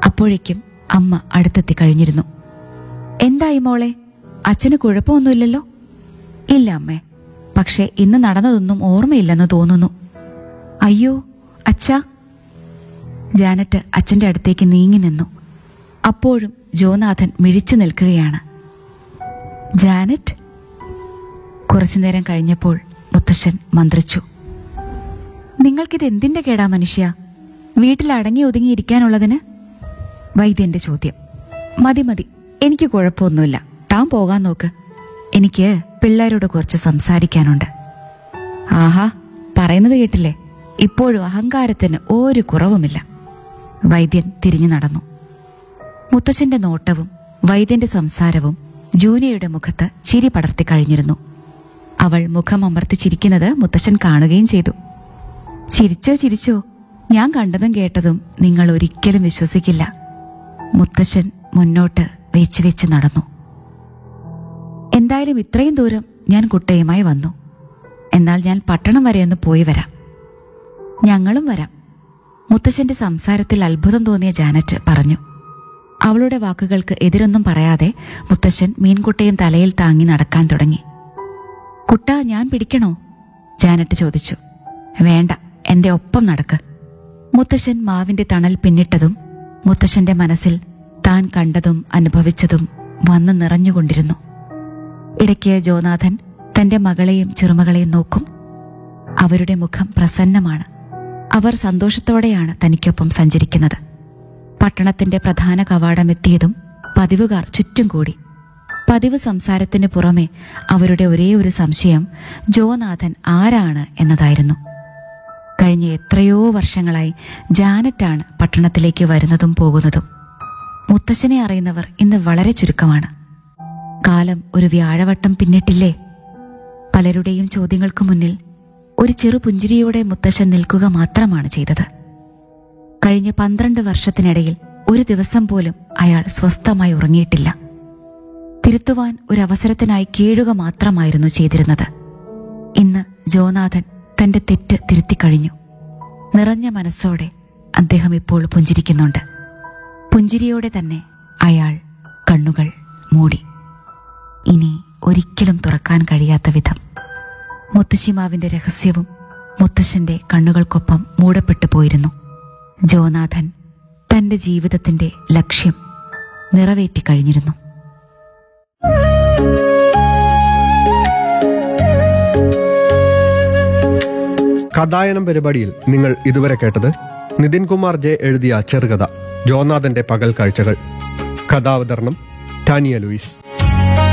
അപ്പോഴേക്കും അമ്മ അടുത്തെത്തി കഴിഞ്ഞിരുന്നു എന്തായി മോളെ അച്ഛന് കുഴപ്പമൊന്നുമില്ലല്ലോ ഇല്ല അമ്മേ പക്ഷെ ഇന്ന് നടന്നതൊന്നും ഓർമ്മയില്ലെന്ന് തോന്നുന്നു അയ്യോ അച്ഛാ ജാനറ്റ് അച്ഛന്റെ അടുത്തേക്ക് നീങ്ങി നിന്നു അപ്പോഴും ജോനാഥൻ മിഴിച്ചു നിൽക്കുകയാണ് ജാനറ്റ് കുറച്ചുനേരം കഴിഞ്ഞപ്പോൾ മുത്തശ്ശൻ മന്ത്രിച്ചു നിങ്ങൾക്കിത് എന്തിന്റെ കേടാ മനുഷ്യ വീട്ടിൽ അടങ്ങി ഒതുങ്ങി ഇരിക്കാനുള്ളതിന് വൈദ്യന്റെ ചോദ്യം മതി മതി എനിക്ക് കുഴപ്പമൊന്നുമില്ല താൻ പോകാൻ നോക്ക് എനിക്ക് പിള്ളേരോട് കുറച്ച് സംസാരിക്കാനുണ്ട് ആഹാ പറയുന്നത് കേട്ടില്ലേ ഇപ്പോഴും അഹങ്കാരത്തിന് ഒരു കുറവുമില്ല വൈദ്യൻ തിരിഞ്ഞു നടന്നു മുത്തശ്ശന്റെ നോട്ടവും വൈദ്യന്റെ സംസാരവും ജൂനിയയുടെ മുഖത്ത് ചിരി പടർത്തി കഴിഞ്ഞിരുന്നു അവൾ മുഖം അമർത്തി ചിരിക്കുന്നത് മുത്തശ്ശൻ കാണുകയും ചെയ്തു ചിരിച്ചോ ചിരിച്ചോ ഞാൻ കണ്ടതും കേട്ടതും നിങ്ങൾ ഒരിക്കലും വിശ്വസിക്കില്ല മുത്തശ്ശൻ മുന്നോട്ട് വെച്ച് വെച്ച് നടന്നു എന്തായാലും ഇത്രയും ദൂരം ഞാൻ കുട്ടയുമായി വന്നു എന്നാൽ ഞാൻ പട്ടണം വരെ ഒന്ന് പോയി വരാം ഞങ്ങളും വരാം മുത്തശ്ശന്റെ സംസാരത്തിൽ അത്ഭുതം തോന്നിയ ജാനറ്റ് പറഞ്ഞു അവളുടെ വാക്കുകൾക്ക് എതിരൊന്നും പറയാതെ മുത്തശ്ശൻ മീൻകുട്ടയും തലയിൽ താങ്ങി നടക്കാൻ തുടങ്ങി കുട്ട ഞാൻ പിടിക്കണോ ജാനറ്റ് ചോദിച്ചു വേണ്ട എന്റെ ഒപ്പം നടക്ക് മുത്തശ്ശൻ മാവിന്റെ തണൽ പിന്നിട്ടതും മുത്തശ്ശന്റെ മനസ്സിൽ താൻ കണ്ടതും അനുഭവിച്ചതും വന്നു നിറഞ്ഞുകൊണ്ടിരുന്നു ഇടയ്ക്ക് ജോനാഥൻ തന്റെ മകളെയും ചെറുമകളെയും നോക്കും അവരുടെ മുഖം പ്രസന്നമാണ് അവർ സന്തോഷത്തോടെയാണ് തനിക്കൊപ്പം സഞ്ചരിക്കുന്നത് പട്ടണത്തിന്റെ പ്രധാന കവാടമെത്തിയതും പതിവുകാർ ചുറ്റും കൂടി പതിവ് സംസാരത്തിന് പുറമെ അവരുടെ ഒരേ ഒരു സംശയം ജോനാഥൻ ആരാണ് എന്നതായിരുന്നു കഴിഞ്ഞ എത്രയോ വർഷങ്ങളായി ജാനറ്റാണ് പട്ടണത്തിലേക്ക് വരുന്നതും പോകുന്നതും മുത്തശ്ശനെ അറിയുന്നവർ ഇന്ന് വളരെ ചുരുക്കമാണ് കാലം ഒരു വ്യാഴവട്ടം പിന്നിട്ടില്ലേ പലരുടെയും ചോദ്യങ്ങൾക്കു മുന്നിൽ ഒരു ചെറു പുഞ്ചിരിയോടെ മുത്തശ്ശൻ നിൽക്കുക മാത്രമാണ് ചെയ്തത് കഴിഞ്ഞ പന്ത്രണ്ട് വർഷത്തിനിടയിൽ ഒരു ദിവസം പോലും അയാൾ സ്വസ്ഥമായി ഉറങ്ങിയിട്ടില്ല തിരുത്തുവാൻ ഒരു അവസരത്തിനായി കീഴുക മാത്രമായിരുന്നു ചെയ്തിരുന്നത് ഇന്ന് ജോനാഥൻ തന്റെ തെറ്റ് തിരുത്തിക്കഴിഞ്ഞു നിറഞ്ഞ മനസ്സോടെ അദ്ദേഹം ഇപ്പോൾ പുഞ്ചിരിക്കുന്നുണ്ട് പുഞ്ചിരിയോടെ തന്നെ അയാൾ കണ്ണുകൾ മൂടി ഇനി ഒരിക്കലും തുറക്കാൻ കഴിയാത്ത വിധം മുത്തശ്ശിമാവിന്റെ രഹസ്യവും മുത്തശ്ശന്റെ കണ്ണുകൾക്കൊപ്പം മൂടപ്പെട്ടു പോയിരുന്നു ജോനാഥൻ തന്റെ ജീവിതത്തിന്റെ ലക്ഷ്യം നിറവേറ്റിക്കഴിഞ്ഞിരുന്നു കഥായനം പരിപാടിയിൽ നിങ്ങൾ ഇതുവരെ കേട്ടത് നിതിൻ കുമാർ ജെ എഴുതിയ ചെറുകഥ ജോനാഥന്റെ പകൽ കാഴ്ചകൾ കഥാവതരണം ടാനിയ ലൂയിസ്